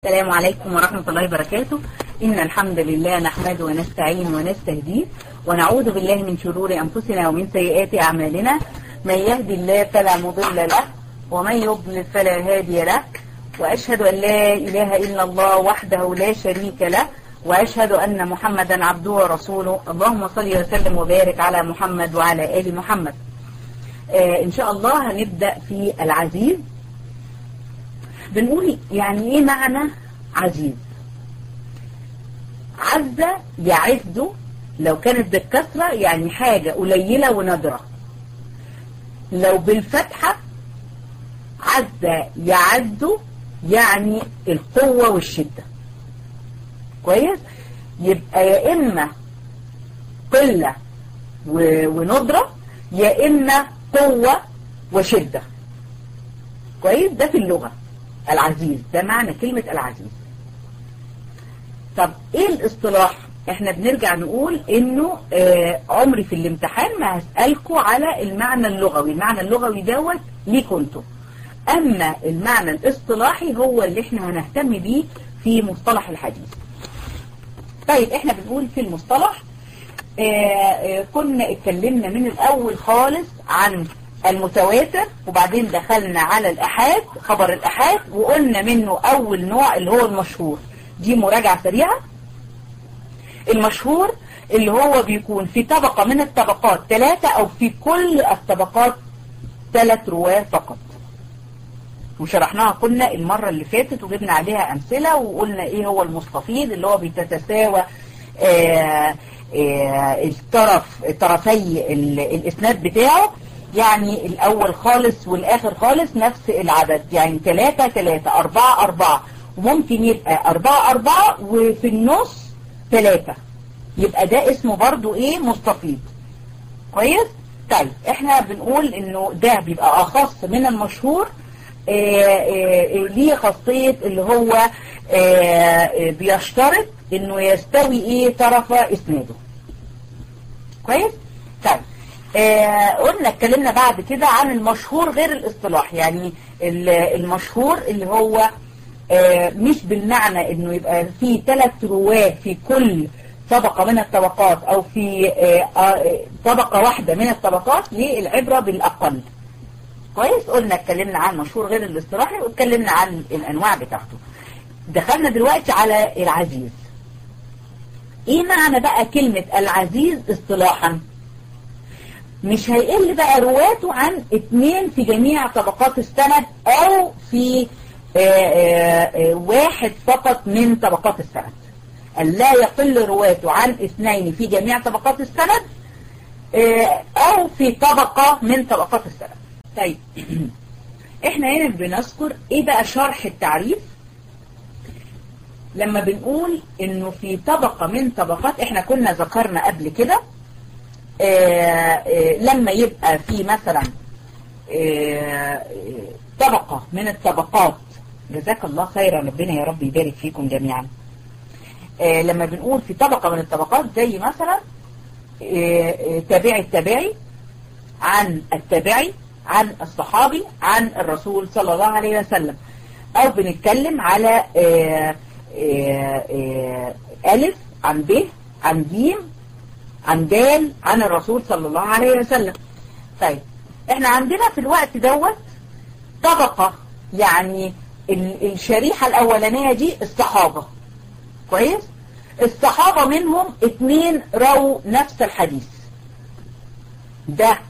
السلام عليكم ورحمة الله وبركاته إن الحمد لله نحمده ونستعين ونستهديه ونعوذ بالله من شرور أنفسنا ومن سيئات أعمالنا من يهدي الله فلا مضل له ومن يضلل فلا هادي له وأشهد أن لا إله إلا الله وحده لا شريك له وأشهد أن محمدا عبده ورسوله اللهم صل وسلم وبارك على محمد وعلى آل محمد آه إن شاء الله هنبدأ في العزيز بنقول يعني ايه معنى عزيز عز يعز لو كانت بالكسرة يعني حاجة قليلة ونادرة لو بالفتحة عز يعز يعني القوة والشدة كويس يبقى يا إما قلة وندرة يا إما قوة وشدة كويس ده في اللغة العزيز ده معنى كلمة العزيز طب ايه الاصطلاح احنا بنرجع نقول انه آه عمري في الامتحان ما هسألكوا على المعنى اللغوي المعنى اللغوي دوت ليكوا انتوا اما المعنى الاصطلاحي هو اللي احنا هنهتم بيه في مصطلح الحديث طيب احنا بنقول في المصطلح آه آه كنا اتكلمنا من الاول خالص عن المتواتر وبعدين دخلنا على الأحاد خبر الأحاد وقلنا منه أول نوع اللي هو المشهور دي مراجعة سريعة المشهور اللي هو بيكون في طبقة من الطبقات ثلاثة أو في كل الطبقات ثلاث رواه فقط وشرحناها كنا المرة اللي فاتت وجبنا عليها أمثلة وقلنا إيه هو المستفيض اللي هو بتتساوى آآ آآ الطرف طرفي الإسناد بتاعه يعني الأول خالص والآخر خالص نفس العدد يعني ثلاثة ثلاثة أربعة أربعة وممكن يبقى أربعة أربعة وفي النص ثلاثة يبقى ده اسمه برضو إيه مستفيض كويس طيب احنا بنقول انه ده بيبقى أخص من المشهور ليه خاصية اللي هو آآ بيشترط انه يستوي ايه طرف اسناده كويس طيب آه قلنا اتكلمنا بعد كده عن المشهور غير الاصطلاح يعني المشهور اللي هو آه مش بالمعنى انه يبقى في ثلاث رواه في كل طبقة من الطبقات او في آه طبقة واحدة من الطبقات للعبرة بالاقل كويس قلنا اتكلمنا عن مشهور غير الاصطلاحي واتكلمنا عن الانواع بتاعته دخلنا دلوقتي على العزيز ايه معنى بقى كلمة العزيز اصطلاحا مش هيقل بقى رواته عن اتنين في جميع طبقات السند او في آآ آآ واحد فقط من طبقات السند لا يقل رواته عن اثنين في جميع طبقات السند او في طبقة من طبقات السند طيب احنا هنا بنذكر ايه بقى شرح التعريف لما بنقول انه في طبقة من طبقات احنا كنا ذكرنا قبل كده آآ آآ لما يبقى في مثلا طبقة من الطبقات جزاك الله خيرا ربنا يا رب يبارك فيكم جميعا لما بنقول في طبقة من الطبقات زي مثلا تابعي التابعي عن التابعي عن الصحابي عن الرسول صلى الله عليه وسلم او بنتكلم على ألف عن ب عن ج عن دال عن الرسول صلى الله عليه وسلم طيب احنا عندنا في الوقت دوت طبقة يعني الشريحة الاولانية دي الصحابة كويس الصحابة منهم اتنين رو نفس الحديث ده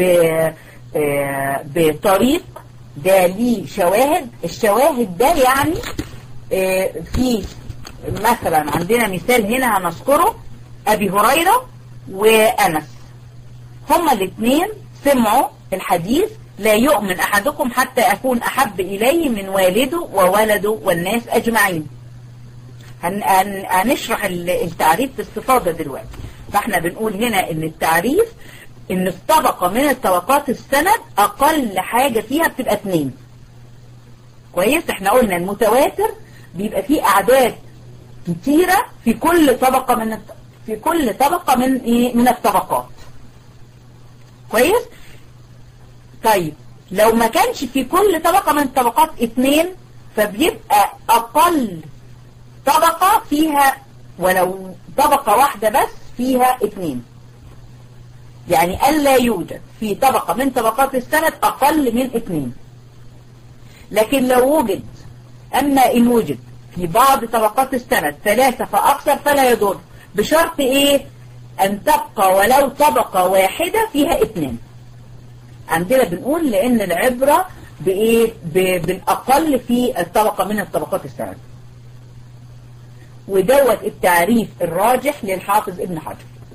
بطريق ده ليه شواهد الشواهد ده يعني في مثلا عندنا مثال هنا هنذكره ابي هريرة وأنس هما الاثنين سمعوا الحديث لا يؤمن أحدكم حتى أكون أحب إليه من والده وولده والناس أجمعين هنشرح التعريف باستفاضة دلوقتي فاحنا بنقول هنا ان التعريف ان الطبقة من الطبقات السند اقل حاجة فيها بتبقى اتنين كويس احنا قلنا المتواتر بيبقى فيه اعداد كتيرة في كل طبقة من الط... في كل طبقة من ايه من الطبقات كويس طيب لو ما كانش في كل طبقة من الطبقات اتنين فبيبقى اقل طبقة فيها ولو طبقة واحدة بس فيها اثنين يعني ألا يوجد في طبقة من طبقات السند أقل من اثنين لكن لو وجد أما إن وجد في بعض طبقات السند ثلاثة فأكثر فلا يضر بشرط إيه أن تبقى ولو طبقة واحدة فيها اثنين عندنا بنقول لأن العبرة بإيه بالأقل في الطبقة من الطبقات السند ودوت التعريف الراجح للحافظ ابن حجر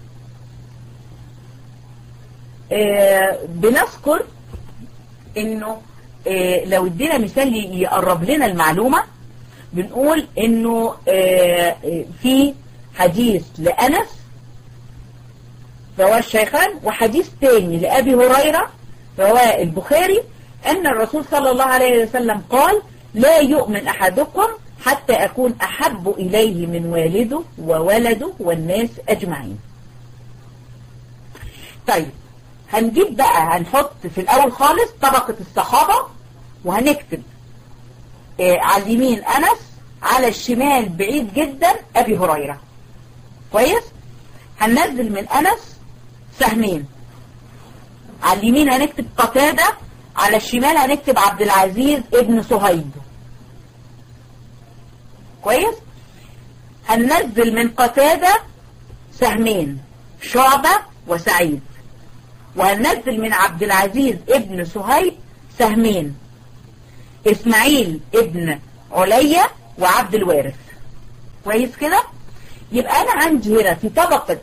آه بنذكر انه آه لو ادينا مثال يقرب لنا المعلومة بنقول انه آه في حديث لأنس رواه الشيخان وحديث تاني لأبي هريرة رواه البخاري أن الرسول صلى الله عليه وسلم قال لا يؤمن أحدكم حتى أكون أحب إليه من والده وولده والناس أجمعين طيب هنجيب بقى هنحط في الأول خالص طبقة الصحابة وهنكتب آه على اليمين أنس على الشمال بعيد جدا أبي هريرة كويس هننزل من أنس سهمين على اليمين هنكتب قتادة على الشمال هنكتب عبد العزيز ابن صهيب كويس هننزل من قتادة سهمين شعبة وسعيد وهننزل من عبد العزيز ابن صهيب سهمين اسماعيل ابن عليا وعبد الوارث كويس كده يبقى انا عندي هنا في طبقة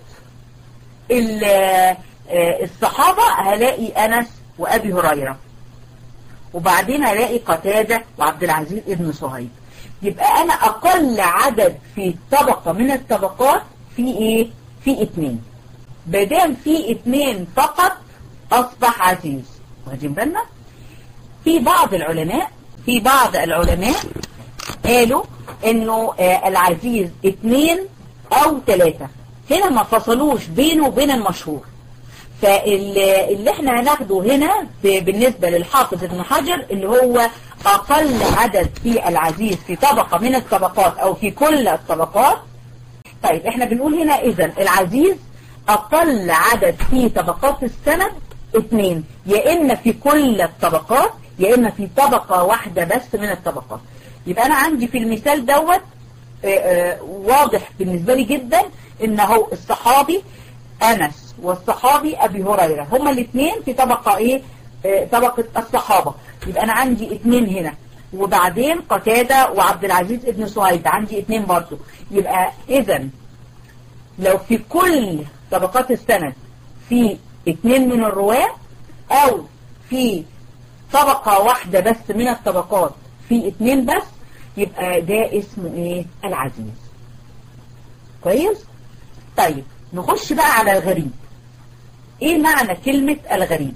الصحابة هلاقي انس وابي هريرة وبعدين هلاقي قتادة وعبد العزيز ابن صهيب يبقى انا اقل عدد في طبقة من الطبقات في ايه في اتنين بدام في اتنين فقط اصبح عزيز واخدين بالنا في بعض العلماء في بعض العلماء قالوا انه آه العزيز اتنين او تلاتة هنا ما فصلوش بينه وبين المشهور فاللي احنا هناخده هنا بالنسبة للحافظ ابن حجر اللي هو اقل عدد في العزيز في طبقة من الطبقات او في كل الطبقات طيب احنا بنقول هنا اذا العزيز اقل عدد في طبقات السند اثنين يا اما في كل الطبقات يا اما في طبقة واحدة بس من الطبقات يبقى انا عندي في المثال دوت واضح بالنسبة لي جدا ان هو الصحابي انس والصحابي ابي هريرة هما الاثنين في طبقة ايه اه طبقة الصحابة يبقى انا عندي اثنين هنا وبعدين قتادة وعبد العزيز ابن صهيب عندي اثنين برضه يبقى اذا لو في كل طبقات السند في اثنين من الرواة او في طبقة واحدة بس من الطبقات في اثنين بس يبقى ده اسمه ايه العزيز كويس طيب نخش بقى على الغريب ايه معنى كلمة الغريب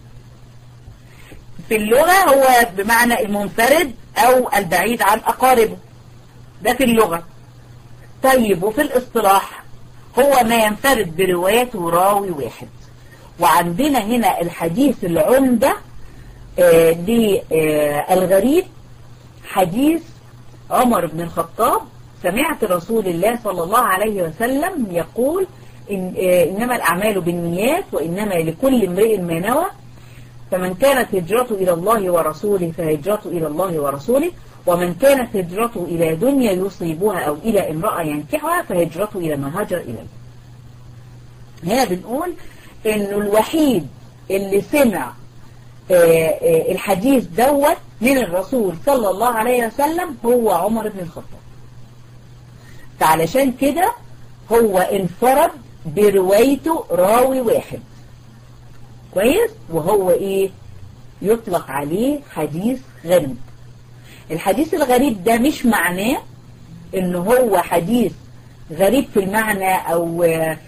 في اللغة هو بمعنى المنفرد او البعيد عن اقاربه ده في اللغة طيب وفي الاصطلاح هو ما ينفرد بروايته راوي واحد وعندنا هنا الحديث العمدة آه للغريب حديث عمر بن الخطاب سمعت رسول الله صلى الله عليه وسلم يقول إن إنما الأعمال بالنيات وإنما لكل امرئ ما نوى فمن كانت هجرته إلى الله ورسوله فهجرته إلى الله ورسوله ومن كانت هجرته إلى دنيا يصيبها أو إلى امرأة ينكحها فهجرته إلى ما هاجر إليه هنا بنقول إنه الوحيد اللي سمع الحديث دوت من الرسول صلى الله عليه وسلم هو عمر بن الخطاب فعلشان كده هو انفرد بروايته راوي واحد كويس وهو ايه يطلق عليه حديث غريب الحديث الغريب ده مش معناه ان هو حديث غريب في المعنى او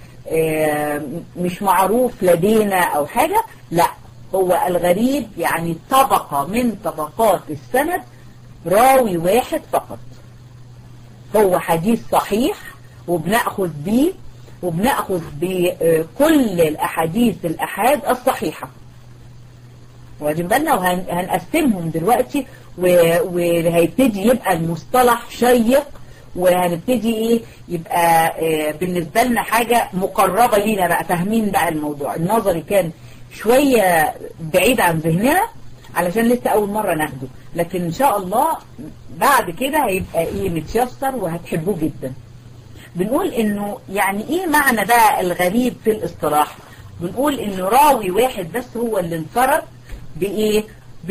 مش معروف لدينا او حاجة لا هو الغريب يعني طبقة من طبقات السند راوي واحد فقط هو حديث صحيح وبنأخذ به وبنأخذ بكل الأحاديث الأحاد الصحيحة واخدين بالنا وهنقسمهم دلوقتي وهيبتدي يبقى المصطلح شيق وهنبتدي ايه يبقى آه بالنسبة لنا حاجة مقربة لينا بقى فاهمين بقى الموضوع النظري كان شوية بعيد عن ذهننا علشان لسه اول مرة ناخده لكن ان شاء الله بعد كده هيبقى ايه متيسر وهتحبوه جدا بنقول انه يعني ايه معنى بقى الغريب في الاصطلاح بنقول انه راوي واحد بس هو اللي انفرد بايه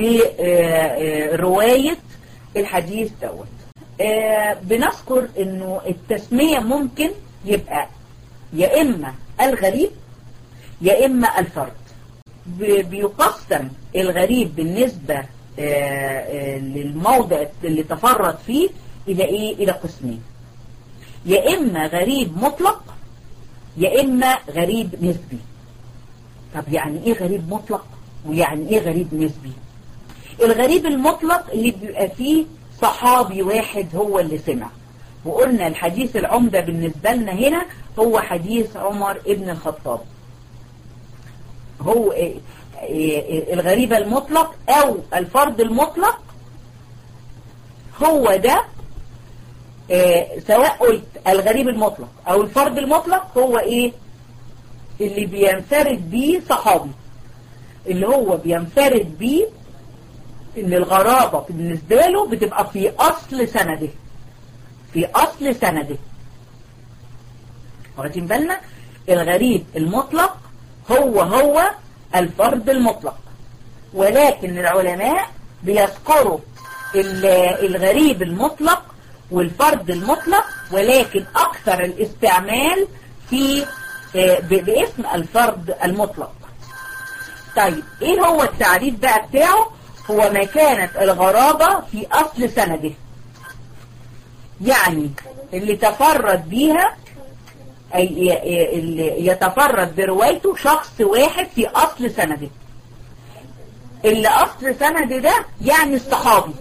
برواية الحديث دوت آه بنذكر انه التسمية ممكن يبقى يا اما الغريب يا اما الفرد بيقسم الغريب بالنسبة آه آه للموضع اللي تفرد فيه الى ايه الى قسمين يا اما غريب مطلق يا اما غريب نسبي طب يعني ايه غريب مطلق ويعني ايه غريب نسبي الغريب المطلق اللي بيبقى فيه صحابي واحد هو اللي سمع وقلنا الحديث العمدة بالنسبة لنا هنا هو حديث عمر ابن الخطاب هو الغريب المطلق او الفرد المطلق هو ده سواء قلت الغريب المطلق او الفرد المطلق هو ايه اللي بينفرد بيه صحابي اللي هو بينفرد بيه ان الغرابة بالنسبة له بتبقى في اصل سنده في اصل سنده واخدين بالنا الغريب المطلق هو هو الفرد المطلق ولكن العلماء بيذكروا الغريب المطلق والفرد المطلق ولكن اكثر الاستعمال في باسم الفرد المطلق طيب ايه هو التعريف بقى بتاعه هو ما كانت الغرابة في اصل سنده يعني اللي تفرد بيها أي اللي يتفرد بروايته شخص واحد في اصل سنده اللي اصل سنده ده يعني الصحابي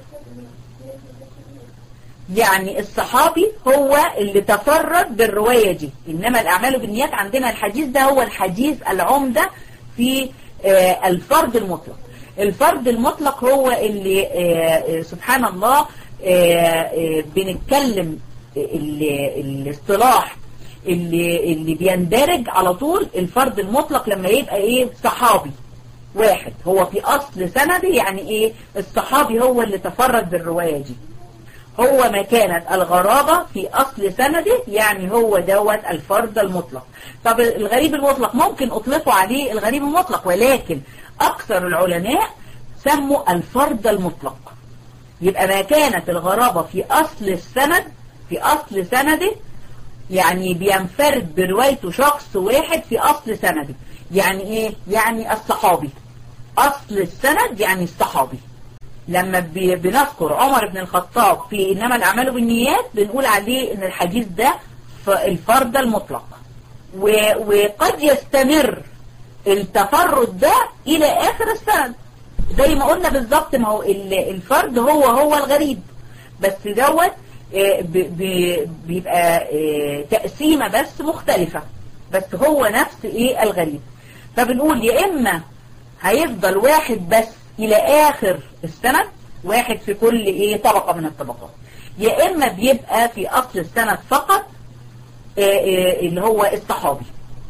يعني الصحابي هو اللي تفرد بالرواية دي إنما الأعمال بالنيات عندنا الحديث ده هو الحديث العمدة في آه الفرد المطلق الفرد المطلق هو اللي آه سبحان الله آه بنتكلم الاصطلاح اللي, اللي بيندرج على طول الفرد المطلق لما يبقى ايه صحابي واحد هو في أصل سنده يعني ايه الصحابي هو اللي تفرد بالرواية دي هو ما كانت الغرابة في أصل سنده يعني هو دوت الفرد المطلق طب الغريب المطلق ممكن أطلقوا عليه الغريب المطلق ولكن أكثر العلماء سموا الفرد المطلق يبقى ما كانت الغرابة في أصل السند في أصل سنده يعني بينفرد بروايته شخص واحد في أصل سنده يعني إيه؟ يعني الصحابي أصل السند يعني الصحابي لما بنذكر عمر بن الخطاب في إنما الأعمال بالنيات بنقول عليه إن الحديث ده الفرد المطلق وقد يستمر التفرد ده إلى آخر السند زي ما قلنا بالظبط ما هو الفرد هو هو الغريب بس دوت بيبقى تقسيمة بس مختلفة بس هو نفس ايه الغريب فبنقول يا إما هيفضل واحد بس الى اخر السند واحد في كل ايه طبقة من الطبقات يا اما بيبقى في اصل السند فقط إيه إيه اللي هو الصحابي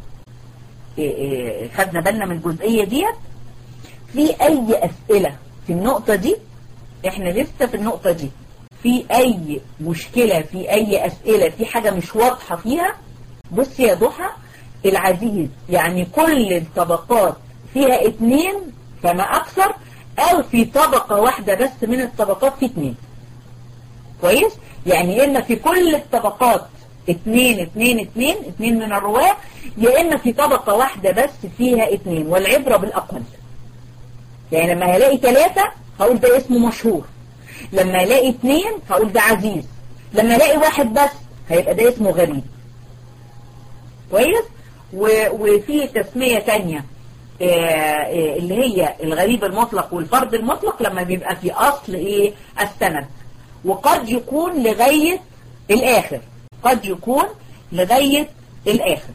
إيه خدنا بالنا من الجزئية ديت في اي اسئلة في النقطة دي احنا لسه في النقطة دي في اي مشكلة في اي اسئلة في حاجة مش واضحة فيها بص يا ضحى العزيز يعني كل الطبقات فيها اتنين فما اكثر او في طبقة واحدة بس من الطبقات في اتنين كويس يعني اما في كل الطبقات اتنين اتنين اتنين اتنين من الرواة يا اما في طبقة واحدة بس فيها اتنين والعبرة بالاقل يعني لما هلاقي ثلاثة هقول ده اسمه مشهور لما الاقي اتنين هقول ده عزيز لما الاقي واحد بس هيبقى ده اسمه غريب كويس وفي تسمية تانية اللي هي الغريب المطلق والفرد المطلق لما بيبقى في أصل إيه السند وقد يكون لغاية الآخر قد يكون لغاية الآخر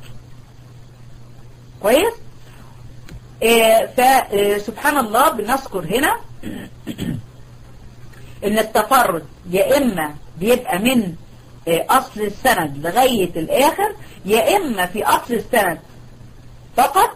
كويس فسبحان الله بنذكر هنا ان التفرد يا إما بيبقى من أصل السند لغاية الآخر يا إما في أصل السند فقط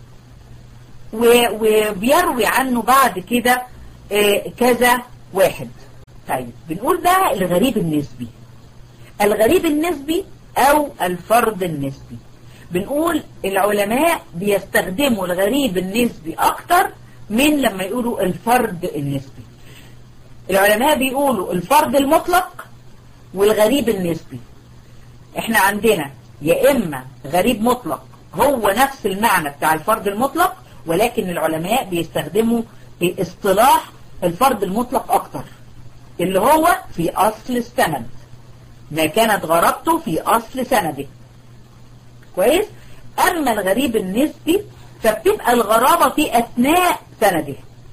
وبيروي عنه بعد كده كذا واحد طيب بنقول بقى الغريب النسبي الغريب النسبي أو الفرد النسبي بنقول العلماء بيستخدموا الغريب النسبي أكتر من لما يقولوا الفرد النسبي العلماء بيقولوا الفرد المطلق والغريب النسبي احنا عندنا يا إما غريب مطلق هو نفس المعنى بتاع الفرد المطلق ولكن العلماء بيستخدموا اصطلاح الفرد المطلق أكتر اللي هو في أصل السند ما كانت غرابته في أصل سنده كويس أما الغريب النسبي فبتبقى الغرابة في أثناء سنده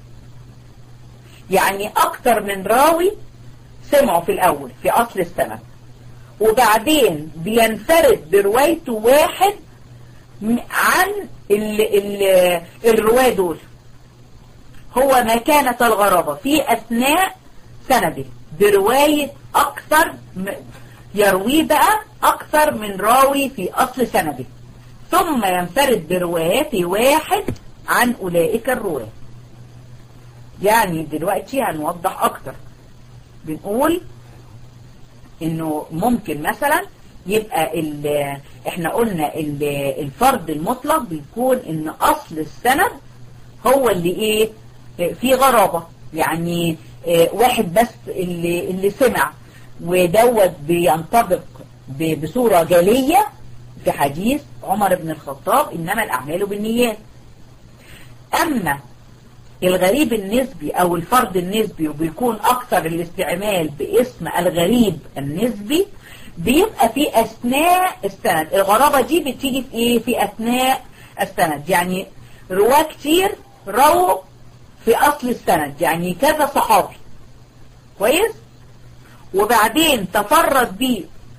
يعني أكتر من راوي سمعوا في الأول في أصل السند وبعدين بينفرد بروايته واحد عن ال ال الرواة دول هو ما كانت الغرابة في أثناء سنده برواية أكثر يروي بقى أكثر من راوي في أصل سنده ثم ينفرد بروايات واحد عن أولئك الرواة يعني دلوقتي هنوضح أكتر بنقول إنه ممكن مثلا يبقى ال احنا قلنا ال الفرد المطلق بيكون ان اصل السند هو اللي ايه في غرابة يعني اه واحد بس اللي, اللي سمع ودوت بينطبق بصورة جلية في حديث عمر بن الخطاب انما الاعمال بالنيات اما الغريب النسبي او الفرد النسبي وبيكون اكثر الاستعمال باسم الغريب النسبي بيبقى في أثناء السند الغرابة دي بتيجي في إيه في أثناء السند يعني رواة كتير رووا في أصل السند يعني كذا صحابي كويس وبعدين تفرد بيه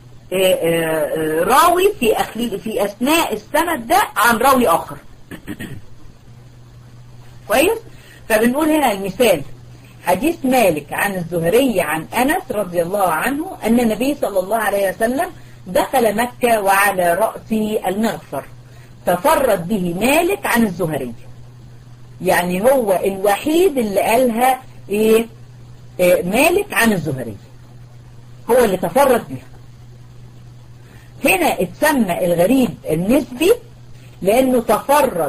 راوي في أخلي في أثناء السند ده عن راوي آخر كويس فبنقول هنا المثال حديث مالك عن الزهري عن أنس رضي الله عنه أن النبي صلى الله عليه وسلم دخل مكة وعلى رأسه المغفر تفرد به مالك عن الزهري يعني هو الوحيد اللي قالها إيه, إيه مالك عن الزهري هو اللي تفرد بها هنا اتسمى الغريب النسبي لأنه تفرد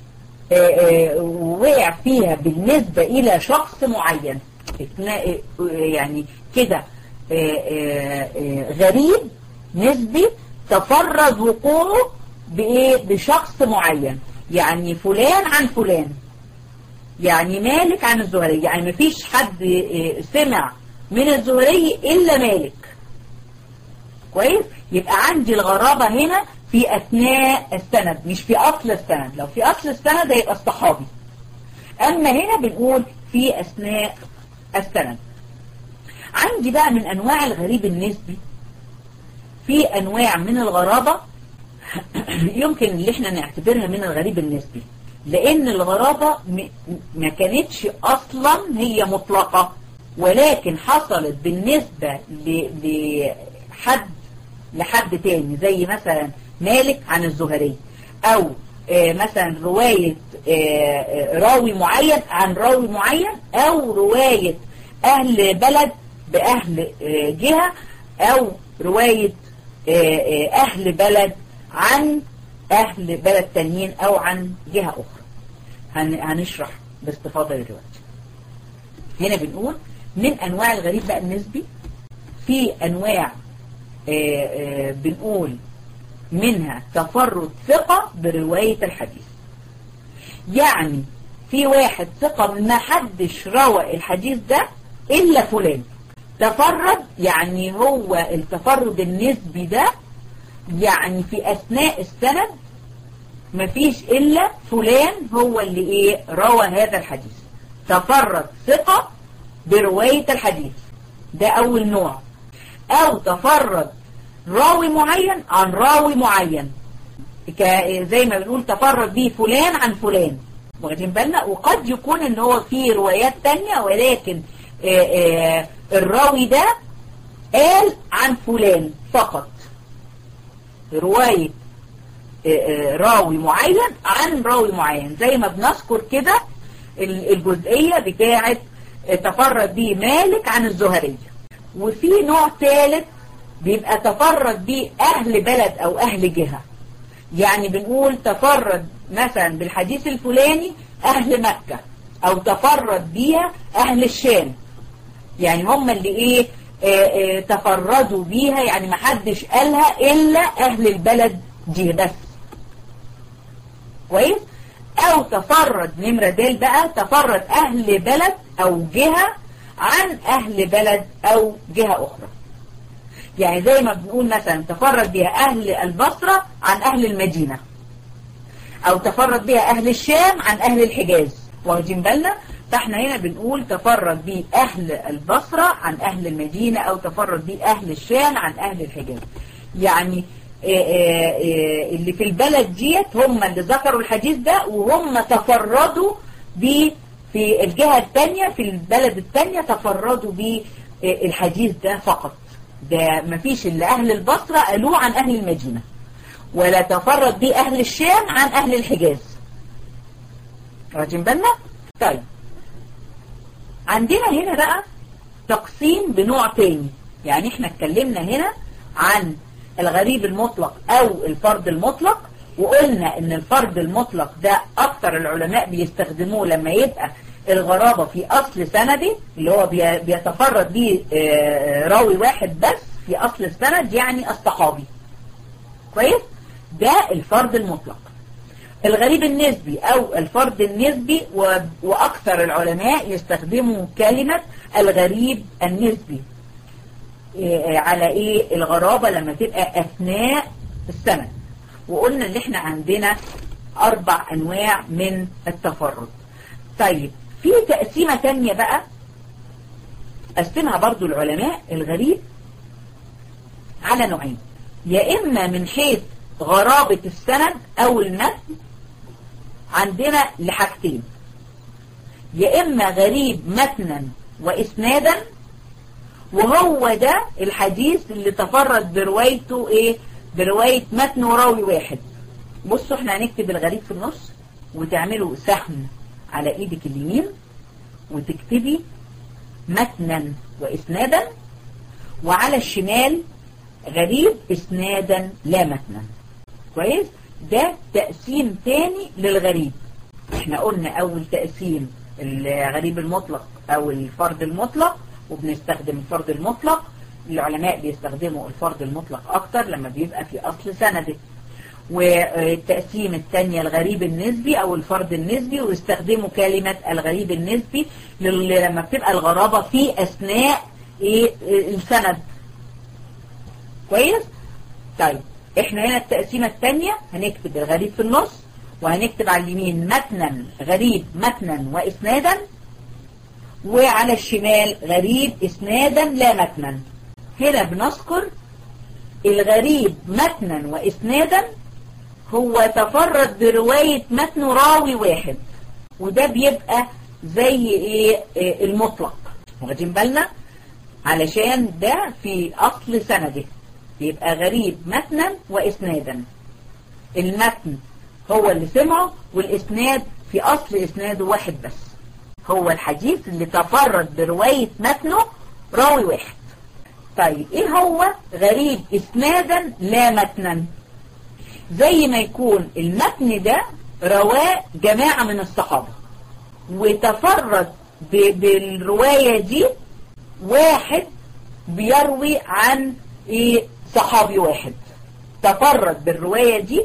وقع فيها بالنسبة إلى شخص معين يعني كده غريب نسبي تفرد وقوعه بإيه بشخص معين يعني فلان عن فلان يعني مالك عن الزهري يعني مفيش حد سمع من الزهري إلا مالك كويس يبقى عندي الغرابة هنا في أثناء السند مش في أصل السند لو في أصل السند هيبقى الصحابي أما هنا بنقول في أثناء السند عندي بقى من أنواع الغريب النسبي في أنواع من الغرابة يمكن اللي احنا نعتبرها من الغريب النسبي لأن الغرابة ما كانتش أصلا هي مطلقة ولكن حصلت بالنسبة لحد لحد تاني زي مثلا مالك عن الزهري او آه مثلا رواية آه راوي معين عن راوي معين او رواية اهل بلد باهل آه جهة او رواية اهل بلد عن اهل بلد تانيين او عن جهة اخرى هن هنشرح باستفاضة دلوقتي هنا بنقول من انواع الغريب بقى النسبي في انواع بنقول منها تفرد ثقة برواية الحديث يعني في واحد ثقة ما حدش روى الحديث ده إلا فلان تفرد يعني هو التفرد النسبي ده يعني في أثناء السند مفيش إلا فلان هو اللي إيه روى هذا الحديث تفرد ثقة برواية الحديث ده أول نوع أو تفرد راوي معين عن راوي معين زي ما بنقول تفرد به فلان عن فلان واخدين بالنا وقد يكون ان هو في روايات تانية ولكن آآ آآ الراوي ده قال عن فلان فقط رواية راوي معين عن راوي معين زي ما بنذكر كده الجزئية بتاعة تفرد به مالك عن الزهرية وفي نوع ثالث بيبقى تفرد به أهل بلد أو أهل جهة يعني بنقول تفرد مثلا بالحديث الفلاني أهل مكة أو تفرد بيها أهل الشام يعني هم اللي إيه آآ آآ تفردوا بيها يعني محدش قالها إلا أهل البلد دي بس كويس أو تفرد نمرة ديل بقى تفرد أهل بلد أو جهة عن أهل بلد أو جهة أخرى يعني زي ما بنقول مثلا تفرد بها أهل البصرة عن أهل المدينة أو تفرد بها أهل الشام عن أهل الحجاز واخدين بالنا فاحنا هنا بنقول تفرد به أهل البصرة عن أهل المدينة أو تفرد به أهل الشام عن أهل الحجاز يعني اللي في البلد ديت هم اللي ذكروا الحديث ده وهم تفردوا به في الجهة الثانية في البلد الثانية تفردوا بالحديث ده فقط ده مفيش اللي أهل البصرة قالوه عن أهل المدينة ولا تفرد به أهل الشام عن أهل الحجاز راجين بالنا طيب عندنا هنا بقى تقسيم بنوع تاني يعني احنا اتكلمنا هنا عن الغريب المطلق او الفرد المطلق وقلنا ان الفرد المطلق ده اكتر العلماء بيستخدموه لما يبقى الغرابة في اصل سندي اللي هو بيتفرد به راوي واحد بس في اصل السند يعني الصحابي كويس ده الفرد المطلق الغريب النسبي او الفرد النسبي واكثر العلماء يستخدموا كلمة الغريب النسبي على ايه الغرابة لما تبقى اثناء السنة وقلنا ان احنا عندنا اربع انواع من التفرد طيب في تقسيمة تانية بقى قسمها برضو العلماء الغريب على نوعين يا اما من حيث غرابة السند او المتن عندنا لحاجتين يا اما غريب متنا واسنادا وهو ده الحديث اللي تفرد بروايته ايه برواية متن وراوي واحد بصوا احنا هنكتب الغريب في النص وتعملوا سهم على ايدك اليمين وتكتبي متنا واسنادا وعلى الشمال غريب اسنادا لا متنا كويس ده تقسيم تاني للغريب احنا قلنا اول تقسيم الغريب المطلق او الفرد المطلق وبنستخدم الفرد المطلق العلماء بيستخدموا الفرد المطلق اكتر لما بيبقى في اصل سنده والتقسيم الثانية الغريب النسبي او الفرد النسبي ويستخدموا كلمة الغريب النسبي لما بتبقى الغرابة في اثناء ايه السند كويس طيب احنا هنا التقسيمة الثانية هنكتب الغريب في النص وهنكتب على اليمين متنا غريب متنا واسنادا وعلى الشمال غريب اسنادا لا متنا هنا بنذكر الغريب متنا واسنادا هو تفرد برواية متن راوي واحد وده بيبقى زي ايه, إيه المطلق واخدين بالنا علشان ده في اصل سنده بيبقى غريب متنا واسنادا المتن هو اللي سمعه والاسناد في اصل اسناده واحد بس هو الحديث اللي تفرد برواية متنه راوي واحد طيب ايه هو غريب اسنادا لا متنا زي ما يكون المتن ده رواه جماعة من الصحابة وتفرد بالرواية دي واحد بيروي عن ايه صحابي واحد تفرد بالرواية دي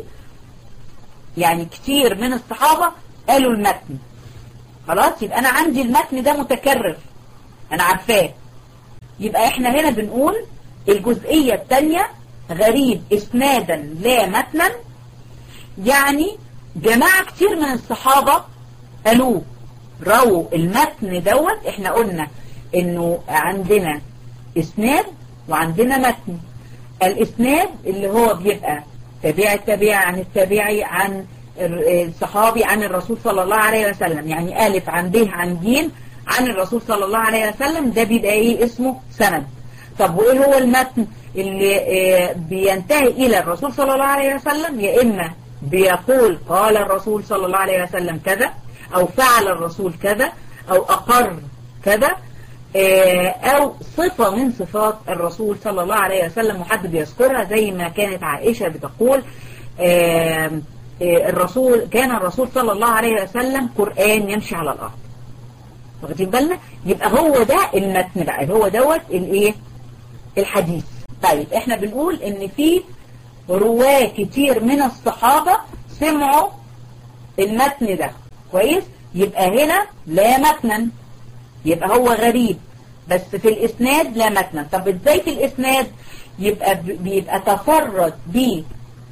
يعني كتير من الصحابة قالوا المتن خلاص يبقى انا عندي المتن ده متكرر انا عارفاه يبقى احنا هنا بنقول الجزئية الثانية غريب اسنادا لا متنا يعني جماعة كتير من الصحابة قالوه رووا المتن دوت احنا قلنا انه عندنا اسناد وعندنا متن الاسناد اللي هو بيبقى تابع التابع عن التابعي عن الصحابي عن الرسول صلى الله عليه وسلم يعني ألف عن ب عن ج عن الرسول صلى الله عليه وسلم ده بيبقى ايه اسمه سند طب وايه هو المتن اللي آه، بينتهي الى الرسول صلى الله عليه وسلم يا اما بيقول قال الرسول صلى الله عليه وسلم كذا او فعل الرسول كذا او اقر كذا آه، او صفة من صفات الرسول صلى الله عليه وسلم وحد بيذكرها زي ما كانت عائشة بتقول آه، آه، الرسول كان الرسول صلى الله عليه وسلم قرآن يمشي على الارض واخدين بالنا يبقى هو ده المتن بقى هو دوت الايه الحديث طيب احنا بنقول ان في رواه كتير من الصحابة سمعوا المتن ده كويس يبقى هنا لا متنا يبقى هو غريب بس في الاسناد لا متنا طب ازاي في الاسناد يبقى بيبقى تفرد ب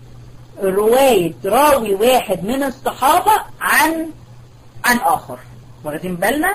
رواية راوي واحد من الصحابة عن عن اخر واخدين بالنا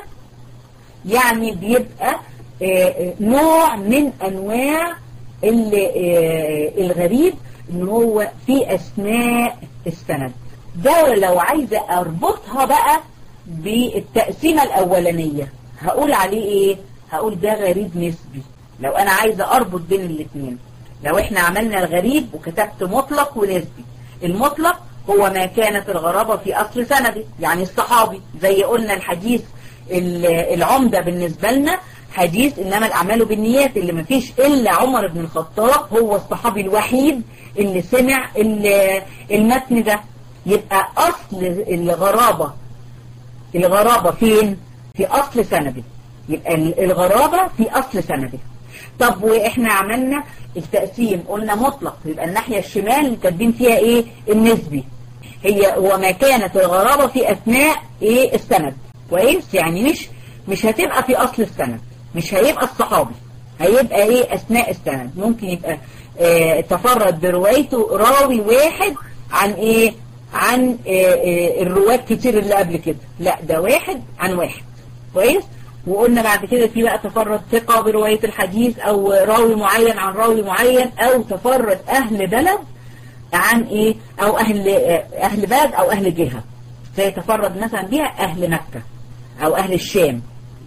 يعني بيبقى آه، آه، نوع من انواع ال- آه، الغريب ان هو في اثناء السند ده لو عايزة اربطها بقى بالتقسيمة الاولانية هقول عليه ايه هقول ده غريب نسبي لو انا عايزة اربط بين الاثنين لو احنا عملنا الغريب وكتبت مطلق ونسبي المطلق هو ما كانت الغرابة في اصل سنده يعني الصحابي زي قلنا الحديث ال- العمدة بالنسبة لنا حديث انما الاعمال بالنيات اللي ما فيش الا عمر بن الخطاب هو الصحابي الوحيد اللي سمع ال- المتن ده يبقى اصل الغرابة الغرابة فين في اصل سنده يبقى ال- الغرابة في اصل سنده طب واحنا عملنا التقسيم قلنا مطلق يبقى الناحية الشمال كاتبين فيها ايه النسبي هي وما كانت الغرابة في اثناء ايه السند كويس يعني مش مش هتبقى في اصل السند مش هيبقى الصحابي هيبقى ايه اثناء السند ممكن يبقى اه تفرد بروايته راوي واحد عن ايه عن اه اه الرواة كتير اللي قبل كده لا ده واحد عن واحد كويس وقلنا بعد كده في بقى تفرد ثقة برواية الحديث او راوي معين عن راوي معين او تفرد اهل بلد عن ايه او اهل اهل بلد او اهل جهة زي تفرد مثلا بيها اهل مكة او اهل الشام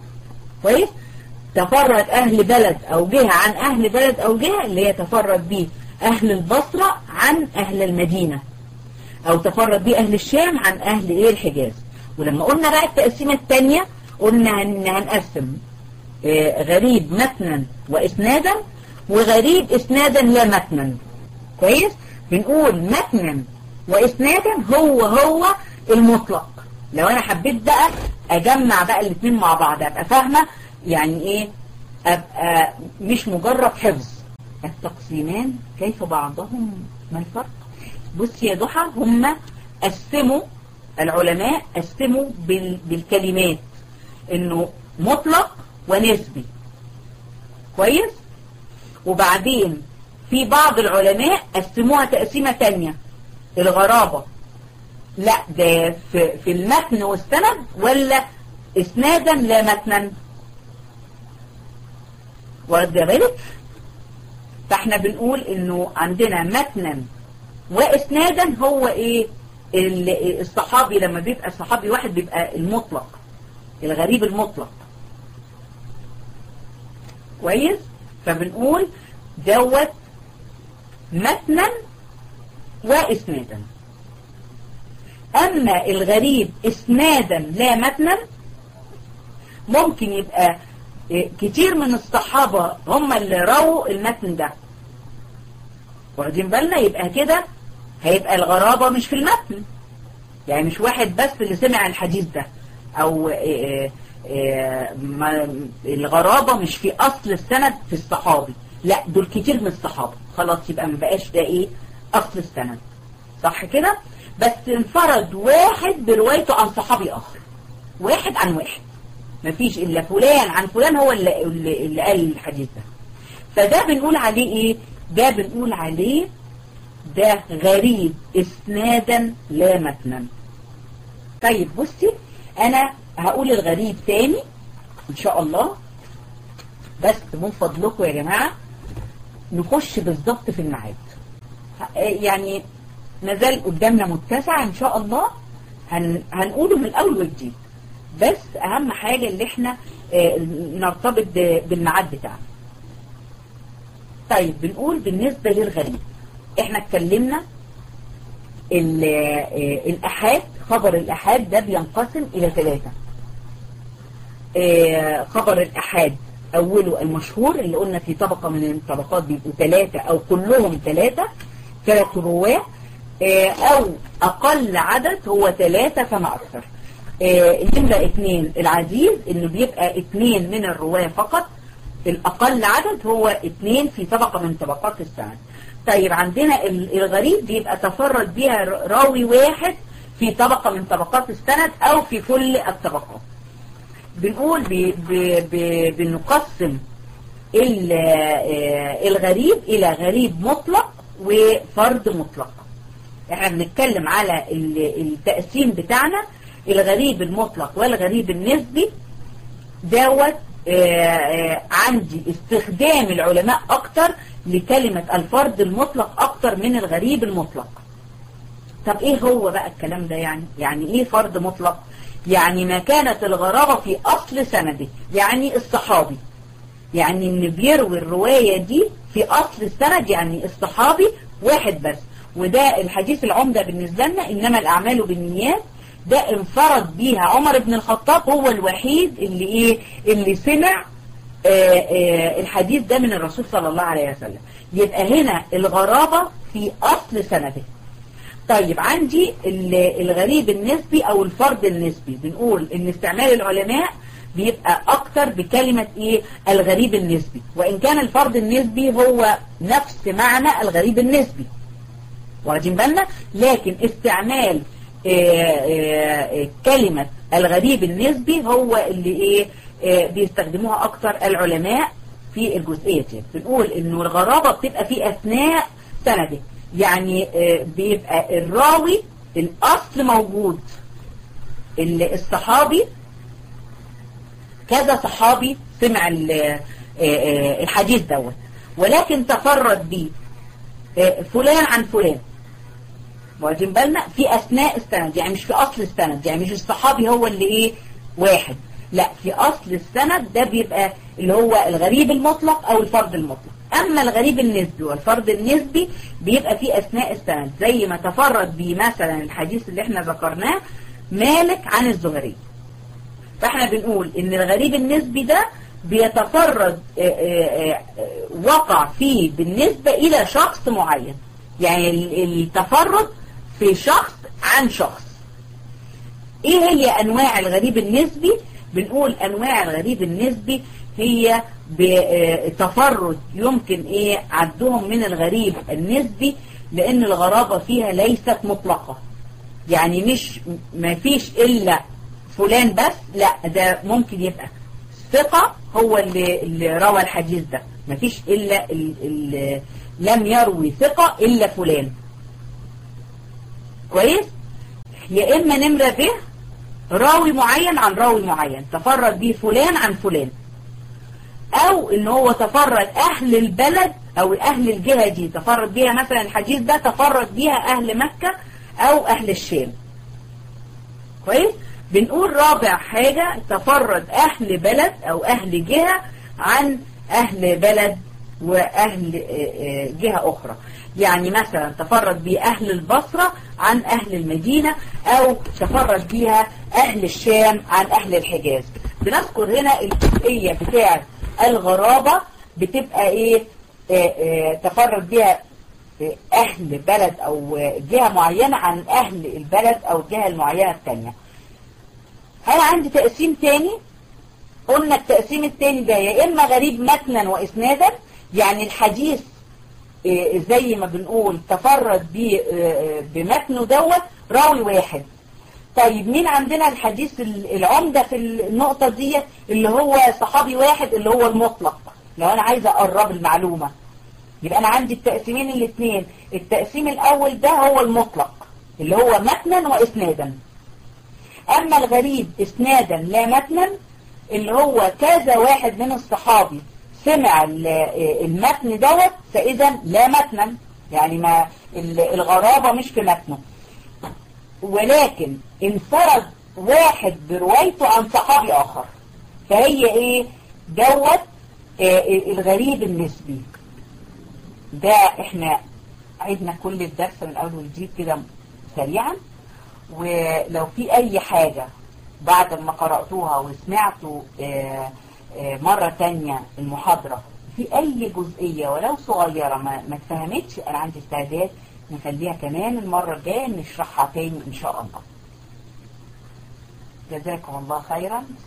كويس تفرد اهل بلد او جهة عن اهل بلد او جهة اللي هي تفرد بيه اهل البصرة عن اهل المدينة او تفرد بيه اهل الشام عن اهل ايه الحجاز ولما قلنا بقى التقسيمة التانية قلنا ان هنقسم آه، غريب متنا واسنادا وغريب اسنادا لا متنا كويس بنقول متنا واسنادا هو هو المطلق لو انا حبيت بقى اجمع بقى الاثنين مع بعض ابقى فاهمه يعني ايه ابقى مش مجرد حفظ التقسيمان كيف بعضهم ما الفرق بص يا ضحى هم قسموا العلماء قسموا بال بالكلمات انه مطلق ونسبي كويس وبعدين في بعض العلماء قسموها تقسيمة تانية الغرابة لا ده في, في المتن والسند ولا اسنادا لا متنا واخد بالك فاحنا بنقول انه عندنا متنا واسنادا هو ايه ال- الصحابي لما بيبقى صحابي واحد بيبقى المطلق الغريب المطلق كويس فبنقول دوت متنا واسنادا اما الغريب اسنادا لا متنا ممكن يبقى إيه، كتير من الصحابة هم اللي رووا المتن ده واخدين بالنا يبقى كده هيبقى الغرابة مش في المتن يعني مش واحد بس اللي سمع الحديث ده او إيه إيه ما الغرابة مش في اصل السند في الصحابي لا دول كتير من الصحابة خلاص يبقى ما بقاش ده ايه اصل السند صح كده بس انفرد واحد بروايته عن صحابي اخر واحد عن واحد مفيش الا فلان عن فلان هو اللي, اللي, اللي قال الحديث ده فده بنقول عليه ايه ده بنقول عليه ده غريب اسنادا لا متنا طيب بصي انا هقول الغريب تاني ان شاء الله بس من فضلكم يا جماعة نخش بالظبط في الميعاد يعني مازال قدامنا متسع ان شاء الله هن هنقوله من الاول والجديد بس اهم حاجة اللي احنا اه نرتبط بالميعاد بتاعنا طيب بنقول بالنسبة للغريب احنا اتكلمنا الأحاد خبر الأحاد ده بينقسم إلى ثلاثة خبر الأحاد أوله المشهور اللي قلنا في طبقة من الطبقات بيبقوا ثلاثة أو كلهم ثلاثة ثلاث رواه أو أقل عدد هو ثلاثة فما أكثر النمرة اثنين العزيز إنه بيبقى اثنين من الرواه فقط الأقل عدد هو اثنين في طبقة من طبقات السند طيب عندنا الغريب بيبقى تفرد بيها راوي واحد في طبقة من طبقات السند أو في كل الطبقات بنقول بي بي بي بنقسم الغريب إلى غريب مطلق وفرد مطلق احنا بنتكلم على التقسيم بتاعنا الغريب المطلق والغريب النسبي دوت عندي استخدام العلماء أكتر لكلمة الفرد المطلق أكتر من الغريب المطلق طب إيه هو بقى الكلام ده يعني يعني إيه فرد مطلق يعني ما كانت الغرابة في أصل سنده يعني الصحابي يعني إن بيروي الرواية دي في أصل السند يعني الصحابي واحد بس وده الحديث العمدة بالنسبة لنا إنما الأعمال بالنيات ده انفرد بيها عمر بن الخطاب هو الوحيد اللي ايه اللي سمع آآ آآ الحديث ده من الرسول صلى الله عليه وسلم يبقى هنا الغرابة في أصل سنده طيب عندي الغريب النسبي أو الفرد النسبي بنقول ان استعمال العلماء بيبقى أكتر بكلمة إيه الغريب النسبي وإن كان الفرد النسبي هو نفس معنى الغريب النسبي واخدين بالنا لكن استعمال آآ آآ كلمة الغريب النسبي هو اللي ايه بيستخدموها اكتر العلماء في الجزئية دي بنقول انه الغرابة بتبقى في اثناء سنده يعني بيبقى الراوي الاصل موجود الصحابي كذا صحابي سمع الحديث دوت ولكن تفرد بيه فلان عن فلان واخدين بالنا في اثناء السند يعني مش في اصل السند يعني مش الصحابي هو اللي ايه واحد لا في اصل السند ده بيبقى اللي هو الغريب المطلق او الفرد المطلق اما الغريب النسبي والفرد النسبي بيبقى في اثناء السند زي ما تفرد بيه مثلا الحديث اللي احنا ذكرناه مالك عن الزهري فاحنا بنقول ان الغريب النسبي ده بيتفرد وقع فيه بالنسبة الى شخص معين يعني التفرد في شخص عن شخص ايه هي انواع الغريب النسبي بنقول انواع الغريب النسبي هي بتفرد يمكن ايه عدهم من الغريب النسبي لان الغرابة فيها ليست مطلقة يعني مش ما فيش الا فلان بس لا ده ممكن يبقى ثقة هو اللي, اللي روى الحديث ده ما فيش الا اللي لم يروي ثقة إلا فلان كويس يا إما نمرة به راوي معين عن راوي معين تفرد به فلان عن فلان أو إن هو تفرد أهل البلد أو أهل الجهة دي تفرد بيها مثلا الحديث ده تفرد بيها أهل مكة أو أهل الشام كويس بنقول رابع حاجة تفرد أهل بلد أو أهل جهة عن أهل بلد وأهل جهة أخرى يعني مثلا تفرد بيه أهل البصرة عن أهل المدينة أو تفرد بيها أهل الشام عن أهل الحجاز بنذكر هنا الجزئية بتاعة الغرابة بتبقى إيه آآ آآ تفرد بيها أهل بلد أو جهة معينة عن أهل البلد أو الجهة المعينة الثانية هل عندي تقسيم تاني قلنا التقسيم التاني ده يا إما غريب متنا وإسنادا يعني الحديث زي ما بنقول تفرد بيه بمتنه دوت راوي واحد طيب مين عندنا الحديث العمدة في النقطة دي اللي هو صحابي واحد اللي هو المطلق لو انا عايزة اقرب المعلومة يبقى انا عندي التقسيمين الاثنين التقسيم الاول ده هو المطلق اللي هو متنا واسنادا اما الغريب اسنادا لا متنا اللي هو كذا واحد من الصحابي سمع المتن دوت فاذا لا متنا يعني ما الغرابة مش في متنه ولكن انفرد واحد بروايته عن صحابي اخر فهي ايه دوت آه الغريب النسبي ده احنا عيدنا كل الدرس من اول وجديد كده سريعا ولو في اي حاجة بعد ما قرأتوها وسمعتوا آه، آه، مرة تانية المحاضرة في اي جزئية ولو صغيرة ما, ما اتفهمتش انا عندي استعداد نخليها كمان المرة الجاية نشرحها تاني ان شاء الله جزاكم الله خيرا